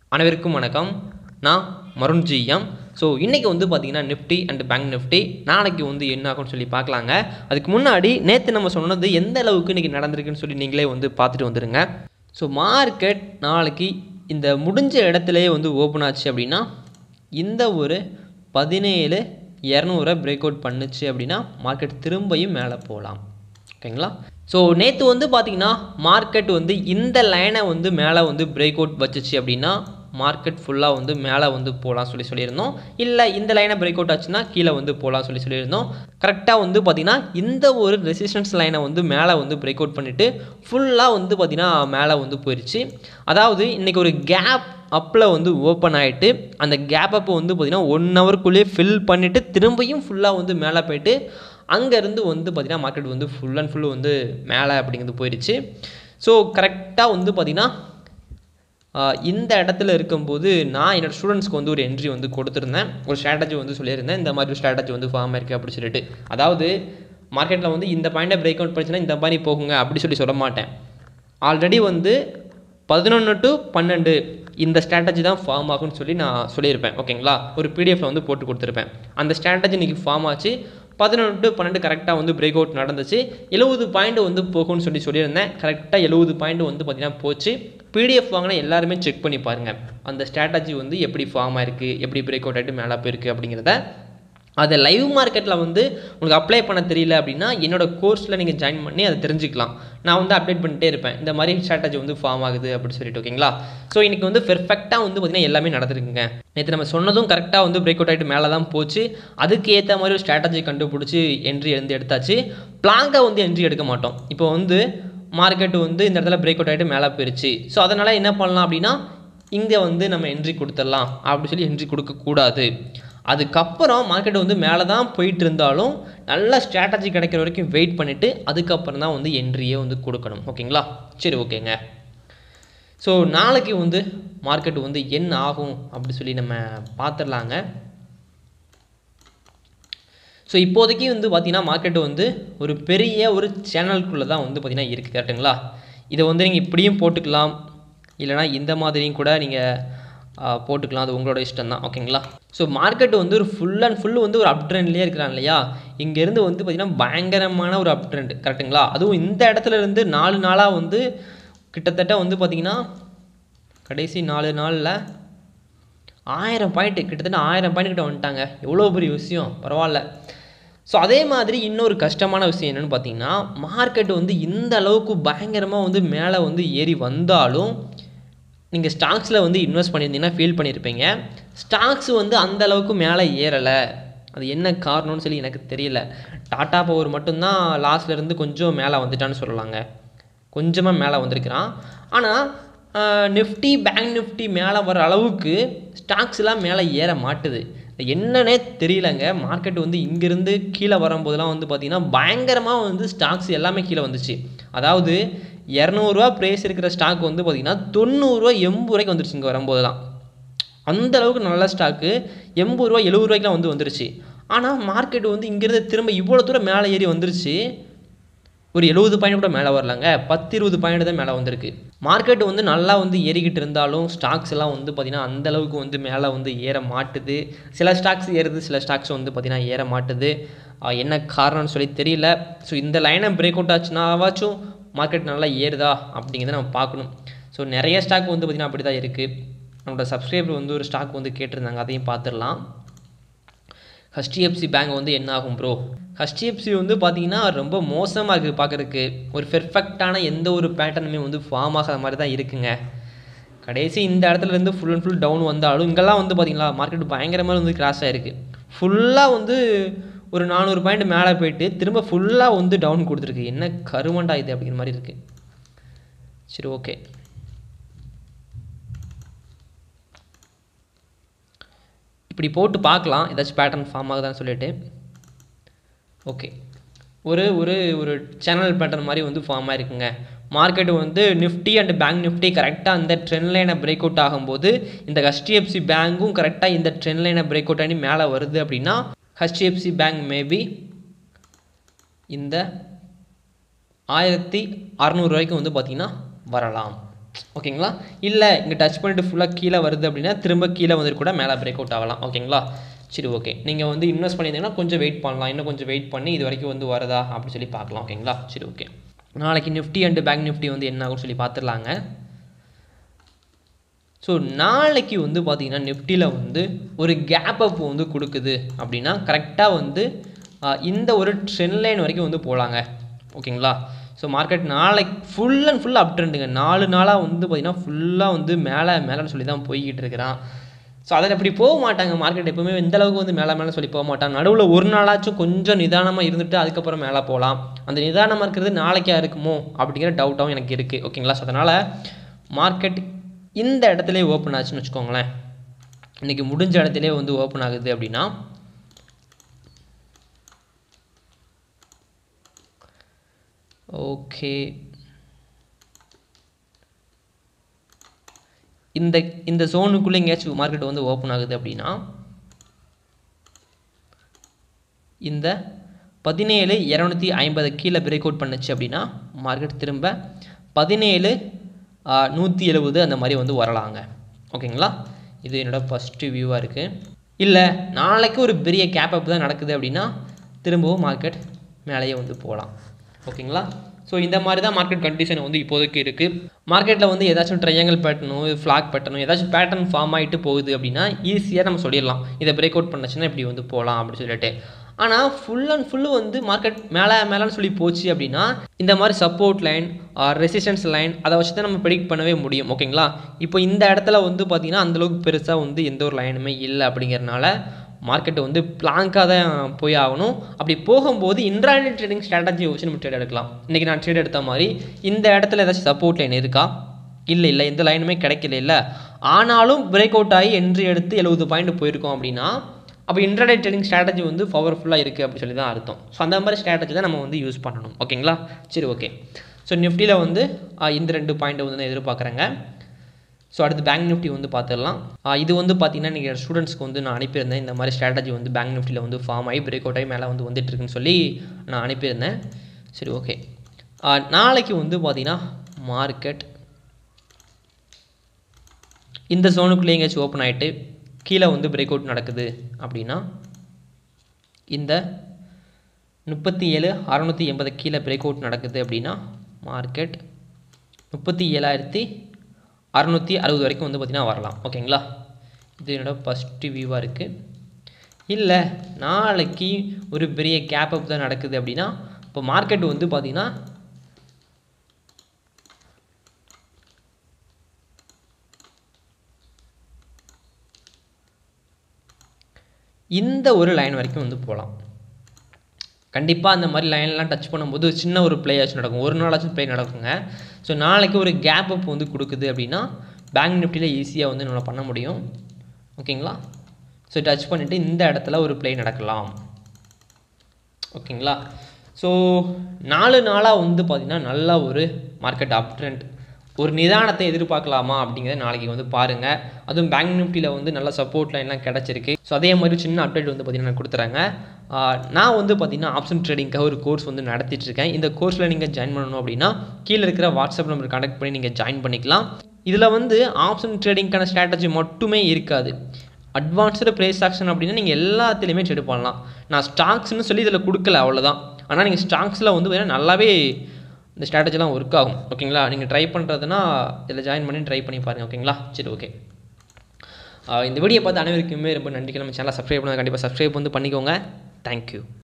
அனைவருக்கும் வணக்கம் நான் மருண் ஜிஎம் ஸோ இன்றைக்கி வந்து பார்த்தீங்கன்னா நிஃப்டி அண்ட் பேங்க் நிஃப்டி நாளைக்கு வந்து என்ன ஆகும்னு சொல்லி பார்க்கலாங்க அதுக்கு முன்னாடி நேற்று நம்ம சொன்னது எந்த அளவுக்கு இன்றைக்கி நடந்திருக்குன்னு சொல்லி நீங்களே வந்து பார்த்துட்டு வந்துடுங்க ஸோ மார்க்கெட் நாளைக்கு இந்த முடிஞ்ச இடத்துலையே வந்து ஓப்பன் ஆச்சு அப்படின்னா இந்த ஒரு பதினேழு இரநூறை பிரேக் அவுட் பண்ணுச்சு அப்படின்னா மார்க்கெட் திரும்பியும் மேலே போகலாம் ஓகேங்களா ஸோ நேற்று வந்து பார்த்தீங்கன்னா மார்க்கெட் வந்து இந்த லைனை வந்து மேலே வந்து பிரேக் அவுட் வச்சுச்சு அப்படின்னா மார்க்கெட் ஃபுல்லாக வந்து மேலே வந்து போகலாம் சொல்லி சொல்லியிருந்தோம் இல்லை இந்த லைனை பிரேக் அவுட் ஆச்சுன்னா கீழே வந்து போகலாம் சொல்லி சொல்லியிருந்தோம் கரெக்டாக வந்து பார்த்திங்கன்னா இந்த ஒரு ரெசிஸ்டன்ஸ் லைனை வந்து மேலே வந்து பிரேக் அவுட் பண்ணிவிட்டு ஃபுல்லாக வந்து பார்த்திங்கன்னா மேலே வந்து போயிடுச்சு அதாவது இன்றைக்கி ஒரு கேப் அப்பில் வந்து ஓப்பன் ஆகிட்டு அந்த கேப் அப்போ வந்து பார்த்திங்கன்னா ஒன் ஹவருக்குள்ளேயே ஃபில் பண்ணிவிட்டு திரும்பியும் ஃபுல்லாக வந்து மேலே போயிட்டு அங்கேருந்து வந்து பார்த்திங்கன்னா மார்க்கெட் வந்து ஃபுல் அண்ட் ஃபுல் வந்து மேலே அப்படிங்கிறது போயிடுச்சு ஸோ கரெக்டாக வந்து பார்த்திங்கன்னா ஆஹ் இந்த இடத்துல இருக்கும்போது நான் என்னோடய ஸ்டூடெண்ட்ஸ்க்கு வந்து ஒரு என்ட்ரி வந்து கொடுத்துருந்தேன் ஒரு ஸ்ட்ராட்டஜி வந்து சொல்லியிருந்தேன் இந்த மாதிரி ஒரு ஸ்ட்ராட்டஜி வந்து ஃபார்ம் இருக்குது அப்படி சொல்லிட்டு அதாவது மார்க்கெட்டில் வந்து இந்த பாயிண்டை பிரேக் அவுட் பண்ணிச்சுன்னா இந்த மாதிரி போகுங்க அப்படி சொல்லி சொல்ல மாட்டேன் ஆல்ரெடி வந்து பதினொன்று டு பன்னெண்டு இந்த ஸ்ட்ராட்டஜி தான் ஃபார்ம் ஆகும்னு சொல்லி நான் சொல்லியிருப்பேன் ஓகேங்களா ஒரு பிடிஎஃப்ல வந்து போட்டு கொடுத்துருப்பேன் அந்த ஸ்ட்ராட்டஜி இன்றைக்கி ஃபார்ம் ஆச்சு பதினொன்று டு பன்னெண்டு கரெக்டாக வந்து பிரேக் அவுட் நடந்துச்சு எழுபது பாயிண்ட் வந்து போகும்னு சொல்லி சொல்லியிருந்தேன் கரெக்டாக எழுபது பாயிண்ட் வந்து பார்த்திங்கன்னா போச்சு பிடிஎஃப் வாங்கினா எல்லாருமே செக் பண்ணி பாருங்கள் அந்த ஸ்ட்ராட்டஜி வந்து எப்படி ஃபார்ம் ஆயிருக்கு எப்படி பிரேக் அவுட் ஆகிட்டு மேலே போயிருக்கு அப்படிங்கிறத அதை லைவ் மார்க்கெட்டில் வந்து உங்களுக்கு அப்ளை பண்ண தெரியல அப்படின்னா என்னோட கோர்ஸில் நீங்கள் ஜாயின் பண்ணி அதை தெரிஞ்சுக்கலாம் நான் வந்து அப்டேட் பண்ணிட்டே இருப்பேன் இந்த மாதிரி ஸ்ட்ராட்டஜி வந்து ஃபார்ம் ஆகுது அப்படின்னு சொல்லிட்டு ஓகேங்களா ஸோ இன்றைக்கி வந்து பெர்ஃபெக்டாக வந்து பார்த்திங்கன்னா எல்லாமே நடந்திருக்குங்க நேற்று நம்ம சொன்னதும் கரெக்டாக வந்து பிரேக் அவுட் ஆகிட்டு மேலே தான் போச்சு அதுக்கு ஏற்ற மாதிரி ஒரு ஸ்ட்ராட்டஜி கண்டுபிடிச்சி என்ட்ரி எழுந்து எடுத்தாச்சு பிளாங்காக வந்து என்ட்ரி எடுக்க மாட்டோம் இப்போ வந்து மார்க்கெட் வந்து இந்த இடத்துல பிரேக் அவுட் ஆகிட்டு மேலே போயிருச்சு ஸோ அதனால் என்ன பண்ணலாம் அப்படின்னா இங்கே வந்து நம்ம என்ட்ரி கொடுத்துடலாம் அப்படி சொல்லி என்ட்ரி கொடுக்கக்கூடாது அதுக்கப்புறம் மார்க்கெட் வந்து மேலே தான் போயிட்டு இருந்தாலும் நல்ல ஸ்ட்ராட்டஜி கிடைக்கிற வரைக்கும் வெயிட் பண்ணிவிட்டு அதுக்கப்புறம் தான் வந்து என்ட்ரியே வந்து கொடுக்கணும் ஓகேங்களா சரி ஓகேங்க ஸோ நாளைக்கு வந்து மார்க்கெட் வந்து என்ன ஆகும் அப்படி சொல்லி நம்ம பார்த்துடலாங்க ஸோ இப்போதைக்கு வந்து பார்த்திங்கன்னா மார்க்கெட் வந்து ஒரு பெரிய ஒரு சேனலுக்குள்ளே தான் வந்து பார்த்திங்கன்னா இருக்குது கரெக்டுங்களா இதை வந்து நீங்கள் இப்படியும் போட்டுக்கலாம் இல்லைனா இந்த மாதிரியும் கூட நீங்கள் போட்டுக்கலாம் அது உங்களோட இஷ்டம் தான் ஓகேங்களா ஸோ மார்க்கெட் வந்து ஒரு ஃபுல் அண்ட் ஃபுல் வந்து ஒரு அப் ட்ரெண்ட்லேயே இருக்கிறான் இல்லையா இங்கேருந்து வந்து பார்த்திங்கன்னா பயங்கரமான ஒரு அப் ட்ரெண்ட் கரெக்டுங்களா அதுவும் இந்த இடத்துல இருந்து நாலு நாளாக வந்து கிட்டத்தட்ட வந்து பார்த்திங்கன்னா கடைசி நாலு நாளில் ஆயிரம் பாயிண்ட்டு கிட்டத்தட்ட ஆயிரம் பாயிண்ட் கிட்ட வந்துட்டாங்க எவ்வளோ பெரிய விஷயம் பரவாயில்ல ஸோ அதே மாதிரி இன்னொரு கஷ்டமான விஷயம் என்னென்னு பார்த்தீங்கன்னா மார்க்கெட் வந்து இந்த அளவுக்கு பயங்கரமாக வந்து மேலே வந்து ஏறி வந்தாலும் நீங்கள் ஸ்டாக்ஸில் வந்து இன்வெஸ்ட் பண்ணியிருந்தீங்கன்னா ஃபீல் பண்ணியிருப்பீங்க ஸ்டாக்ஸ் வந்து அந்த அளவுக்கு மேலே ஏறலை அது என்ன காரணம்னு சொல்லி எனக்கு தெரியல டாடா பவர் மட்டும்தான் லாஸ்ட்ல இருந்து கொஞ்சம் மேலே வந்துட்டான்னு சொல்லலாங்க கொஞ்சமாக மேலே வந்திருக்கிறான் ஆனால் நிஃப்டி பேங்க் நிஃப்டி மேலே வர அளவுக்கு ஸ்டாக்ஸ்லாம் மேலே ஏற மாட்டுது என்னன்னே தெரியலங்க மார்க்கெட் வந்து இங்கேருந்து கீழே வரும்போதெல்லாம் வந்து பார்த்திங்கன்னா பயங்கரமாக வந்து ஸ்டாக்ஸ் எல்லாமே கீழே வந்துச்சு அதாவது இரநூறுவா ப்ரைஸ் இருக்கிற ஸ்டாக் வந்து பார்த்திங்கன்னா தொண்ணூறுரூவா எண்பது ரூபாய்க்கு வந்துருச்சு இங்கே வரும்போதெல்லாம் அந்த அளவுக்கு நல்ல ஸ்டாக்கு எண்பது ரூபா எழுபது ரூபாய்க்குலாம் வந்து வந்துருச்சு ஆனால் மார்க்கெட் வந்து இங்கேருந்து திரும்ப இவ்வளோ தூரம் மேலே ஏறி வந்துருச்சு ஒரு எழுபது பாயிண்ட் கூட மேலே வரலாங்க பத்து இருபது பாயிண்ட் தான் மேலே வந்திருக்கு மார்க்கெட் வந்து நல்லா வந்து ஏறிக்கிட்டு இருந்தாலும் ஸ்டாக்ஸ் எல்லாம் வந்து பார்த்திங்கன்னா அந்த அளவுக்கு வந்து மேலே வந்து ஏற மாட்டுது சில ஸ்டாக்ஸ் ஏறுது சில ஸ்டாக்ஸ் வந்து பார்த்திங்கன்னா ஏற மாட்டுது என்ன காரணம்னு சொல்லி தெரியல ஸோ இந்த லைனை பிரேக் அவுட் ஆச்சுனாவாச்சும் மார்க்கெட் நல்லா ஏறுதா அப்படிங்கிறத நம்ம பார்க்கணும் ஸோ நிறைய ஸ்டாக் வந்து பார்த்திங்கன்னா அப்படி தான் இருக்குது நம்மளோட சப்ஸ்கிரைபர் வந்து ஒரு ஸ்டாக் வந்து கேட்டிருந்தாங்க அதையும் பார்த்துடலாம் ஹெச்டிஎஃப்சி பேங்க் வந்து என்ன ஆகும் ப்ரோ ஹெச்டிஎஃப்சி வந்து பார்த்தீங்கன்னா ரொம்ப மோசமாக இருக்குது பார்க்குறதுக்கு ஒரு பெர்ஃபெக்டான எந்த ஒரு பேட்டர்னுமே வந்து ஃபார்ம் ஆகாத மாதிரி தான் இருக்குங்க கடைசி இந்த இடத்துல இருந்து ஃபுல் அண்ட் ஃபுல் டவுன் வந்தாலும் இங்கெல்லாம் வந்து பார்த்தீங்களா மார்க்கெட் பயங்கரமாக வந்து கிராஷ் ஆகிருக்கு ஃபுல்லாக வந்து ஒரு நானூறு பாயிண்ட் மேலே போயிட்டு திரும்ப ஃபுல்லாக வந்து டவுன் கொடுத்துருக்கு என்ன கருமண்டா இது அப்படிங்கிற மாதிரி இருக்குது சரி ஓகே இப்படி போட்டு பார்க்கலாம் ஏதாச்சும் பேட்டர்ன் ஃபார்ம் ஆகுதான்னு சொல்லிட்டு ஓகே ஒரு ஒரு ஒரு சேனல் பேட்டர்ன் மாதிரி வந்து ஃபார்ம் ஆயிருக்குங்க மார்க்கெட் வந்து நிஃப்டி அண்ட் பேங்க் நிஃப்டி கரெக்டாக அந்த ட்ரெண்ட் லைனை பிரேக் அவுட் ஆகும்போது இந்த ஹெச்டிஎஃப்சி பேங்க்கும் கரெக்டாக இந்த ட்ரெண்ட் லைனை பிரேக் அவுட் ஆகி மேலே வருது அப்படின்னா ஹெச்டிஎஃப்சி பேங்க் மேபி இந்த ஆயிரத்தி அறநூறுவாய்க்கு வந்து பார்த்திங்கன்னா வரலாம் ஓகேங்களா இல்லை இங்கே டச் பண்ணிட்டு ஃபுல்லாக கீழே வருது அப்படின்னா திரும்ப கீழே வந்துட்டு கூட மேலே பிரேக் அவுட் ஆகலாம் ஓகேங்களா சரி ஓகே நீங்கள் வந்து இன்வெஸ்ட் பண்ணியிருந்தீங்கன்னா கொஞ்சம் வெயிட் பண்ணலாம் இன்னும் கொஞ்சம் வெயிட் பண்ணி இது வரைக்கும் வந்து வருதா அப்படின்னு சொல்லி பார்க்கலாம் ஓகேங்களா சரி ஓகே நாளைக்கு நிஃப்டி அண்டு பேங்க் நிஃப்டி வந்து என்ன ஆகும்னு சொல்லி பார்த்துடலாங்க ஸோ நாளைக்கு வந்து பார்த்தீங்கன்னா நிஃப்டியில் வந்து ஒரு கேப் அப் வந்து கொடுக்குது அப்படின்னா கரெக்டாக வந்து ஆஹ், இந்த ஒரு ட்ரெண்ட் லைன் வரைக்கும் வந்து போகலாங்க ஓகேங்களா ஸோ மார்க்கெட் நாளைக்கு ஃபுல் அண்ட் ஃபுல் அப் ட்ரெண்டுங்க நாலு நாளாக வந்து பார்த்தீங்கன்னா ஃபுல்லாக வந்து மேலே மேலேன்னு சொல்லி தான் போய்கிட்டு இருக்கிறான் ஸோ அதில் அப்படி போக மாட்டாங்க மார்க்கெட் எப்பவுமே இந்த அளவுக்கு வந்து மேலே மேலே சொல்லி போக மாட்டாங்க நடுவில் ஒரு நாளாச்சும் கொஞ்சம் நிதானமாக இருந்துட்டு அதுக்கப்புறம் மேலே போகலாம் அந்த நிதானமாக இருக்கிறது நாளைக்கா இருக்குமோ அப்படிங்கிற டவுட்டாகவும் எனக்கு இருக்குது ஓகேங்களா ஸோ அதனால் மார்க்கெட் இந்த இடத்துலயே ஓப்பன் ஆச்சுன்னு வச்சுக்கோங்களேன் இன்றைக்கி முடிஞ்ச இடத்துலயே வந்து ஓப்பன் ஆகுது அப்படின்னா ஓகே இந்த இந்த ஜோனுக்குள்ளே எங்கேயாச்சும் மார்க்கெட் வந்து ஓப்பன் ஆகுது அப்படின்னா இந்த பதினேழு இரநூத்தி ஐம்பது கீழே பிரேக் அவுட் பண்ணுச்சு அப்படின்னா மார்க்கெட் திரும்ப பதினேழு நூற்றி எழுபது அந்த மாதிரி வந்து வரலாங்க ஓகேங்களா இது என்னோடய ஃபஸ்ட்டு வியூவாக இருக்குது இல்லை நாளைக்கு ஒரு பெரிய கேப் அப் தான் நடக்குது அப்படின்னா திரும்பவும் மார்க்கெட் மேலேயே வந்து போகலாம் ஓகேங்களா ஸோ இந்த மாதிரி தான் மார்க்கெட் கண்டிஷன் வந்து இப்போதைக்கு இருக்குது மார்க்கெட்டில் வந்து ஏதாச்சும் ட்ரையாங்கல் பேட்டர்னோ ஃப்ளாக் பேட்டர்னோ ஏதாச்சும் பேட்டர்ன் ஃபார்ம் ஆகிட்டு போகுது அப்படின்னா ஈஸியாக நம்ம சொல்லிடலாம் இதை பிரேக் அவுட் பண்ணுச்சுன்னா இப்படி வந்து போகலாம் அப்படின்னு சொல்லிட்டு ஆனால் ஃபுல் அண்ட் ஃபுல்லு வந்து மார்க்கெட் மேலே மேலேன்னு சொல்லி போச்சு அப்படின்னா இந்த மாதிரி சப்போர்ட் லைன் ரெசிஸ்டன்ஸ் லைன் அதை வச்சு தான் நம்ம ப்ரெடிக்ட் பண்ணவே முடியும் ஓகேங்களா இப்போ இந்த இடத்துல வந்து பார்த்திங்கன்னா அந்தளவுக்கு பெருசாக வந்து எந்த ஒரு லைனுமே இல்லை அப்படிங்கிறனால மார்க்கெட் வந்து பிளாங்காக தான் போய் ஆகணும் அப்படி போகும்போது இன்ட்ராடே ட்ரேடிங் ஸ்ட்ராட்டஜி வச்சு நம்ம ட்ரேட் எடுக்கலாம் இன்றைக்கி நான் ட்ரேட் எடுத்த மாதிரி இந்த இடத்துல ஏதாச்சும் சப்போர்ட் லைன் இருக்கா இல்லை இல்லை எந்த லைனுமே கிடைக்கல இல்லை ஆனாலும் பிரேக் அவுட் ஆகி என்ட்ரி எடுத்து எழுபது பாயிண்ட் போயிருக்கோம் அப்படின்னா அப்போ இன்ட்ராடே ட்ரேடிங் ஸ்ட்ராட்டஜி வந்து பவர்ஃபுல்லாக இருக்குது அப்படின்னு சொல்லி தான் அர்த்தம் ஸோ அந்த மாதிரி ஸ்ட்ராட்டஜி தான் நம்ம வந்து யூஸ் பண்ணணும் ஓகேங்களா சரி ஓகே ஸோ நிஃப்டியில் வந்து ஆ, இந்த ரெண்டு பாயிண்ட்டை வந்து நான் எதிர்பார்க்குறேங்க ஸோ அடுத்து பேங்க் நிஃப்டி வந்து பார்த்துடலாம் ஆ, இது வந்து பார்த்தீங்கன்னா நீங்கள் ஸ்டூடெண்ட்ஸ்க்கு வந்து நான் அனுப்பியிருந்தேன் இந்த மாதிரி ஸ்ட்ராட்டஜி வந்து பேங்க் நிஃப்டியில் வந்து ஃபார்ம் ஆகி பிரேக் அவுட் ஆகி மேலே வந்து வந்துட்டு இருக்குன்னு சொல்லி நான் அனுப்பியிருந்தேன் சரி ஓகே நாளைக்கு வந்து பார்த்தீங்கன்னா மார்க்கெட் இந்த ஜோனுக்குள்ளே எங்கேயாச்சும் ஓப்பன் ஆகிட்டு கீழே வந்து பிரேக் அவுட் நடக்குது அப்படின்னா இந்த முப்பத்தி ஏழு அறநூற்றி எண்பது கீழே பிரேக் அவுட் நடக்குது அப்படின்னா மார்க்கெட் முப்பத்தி ஏழாயிரத்தி அறநூற்றி அறுபது வரைக்கும் வந்து பார்த்திங்கன்னா வரலாம் ஓகேங்களா இது என்னோட ஃபஸ்ட்டு வியூவாக இருக்குது இல்லை நாளைக்கு ஒரு பெரிய கேப் அப் தான் நடக்குது அப்படின்னா இப்போ மார்க்கெட் வந்து பார்த்திங்கன்னா இந்த ஒரு லைன் வரைக்கும் வந்து போகலாம் கண்டிப்பாக அந்த மாதிரி லைன்லாம் டச் பண்ணும்போது சின்ன ஒரு ப்ளே ஆச்சும் நடக்கும் ஒரு நாளாச்சும் ப்ளே நடக்குங்க ஸோ நாளைக்கு ஒரு கேப் அப் வந்து கொடுக்குது அப்படின்னா பேங்க் நிஃப்டியில் ஈஸியாக வந்து நம்மளால் பண்ண முடியும் ஓகேங்களா ஸோ டச் பண்ணிவிட்டு இந்த இடத்துல ஒரு ப்ளே நடக்கலாம் ஓகேங்களா ஸோ நாலு நாளாக வந்து பார்த்திங்கன்னா நல்ல ஒரு மார்க்கெட் அப் ட்ரெண்ட் ஒரு நிதானத்தை எதிர்பார்க்கலாமா அப்படிங்கிறத நாளைக்கு வந்து பாருங்கள் அதுவும் பேங்க் நிஃப்டியில் வந்து நல்ல சப்போர்ட் லைன்லாம் கிடச்சிருக்கு ஸோ அதே மாதிரி சின்ன அப்டேட் வந்து பார்த்திங்கன்னா கொடுத்துறாங்க ஆஹ் நான் வந்து பார்த்திங்கன்னா ஆப்ஷன் ட்ரேடிங்காக ஒரு கோர்ஸ் வந்து நடத்திட்டு இருக்கேன் இந்த கோர்ஸில் நீங்கள் ஜாயின் பண்ணணும் அப்படின்னா கீழே இருக்கிற வாட்ஸ்அப் நம்பர் கான்டாக்ட் பண்ணி நீங்கள் ஜாயின் பண்ணிக்கலாம் இதில் வந்து ஆப்ஷன் ட்ரேடிங்க்கான ஸ்ட்ராட்டஜி மட்டுமே இருக்காது அட்வான்ஸ்டு ப்ரைஸ் ஆக்ஷன் அப்படின்னா நீங்கள் எல்லாத்துலேயுமே ட்ரேட் பண்ணலாம் நான் ஸ்டாக்ஸ்னு சொல்லி இதில் கொடுக்கல அவ்வளோதான் ஆனால் நீங்கள் ஸ்டாக்ஸில் வந்து பார்த்தீங்கன்னா நல்லாவே இந்த ஸ்ட்ராட்டஜிலாம் ஒர்க் ஆகும் ஓகேங்களா நீங்கள் ட்ரை பண்ணுறதுனா இதில் ஜாயின் பண்ணி ட்ரை பண்ணி பாருங்கள் ஓகேங்களா சரி ஓகே இந்த வீடியோ பார்த்து அனைவருக்குமே ரொம்ப நன்றி நம்ம சேனலை சப்ஸ்கிரைப் பண்ணால் கண்டிப்பாக சப்ஸ்கிரைப் வந்து பண்ணிக்கோங்க தேங்க்யூ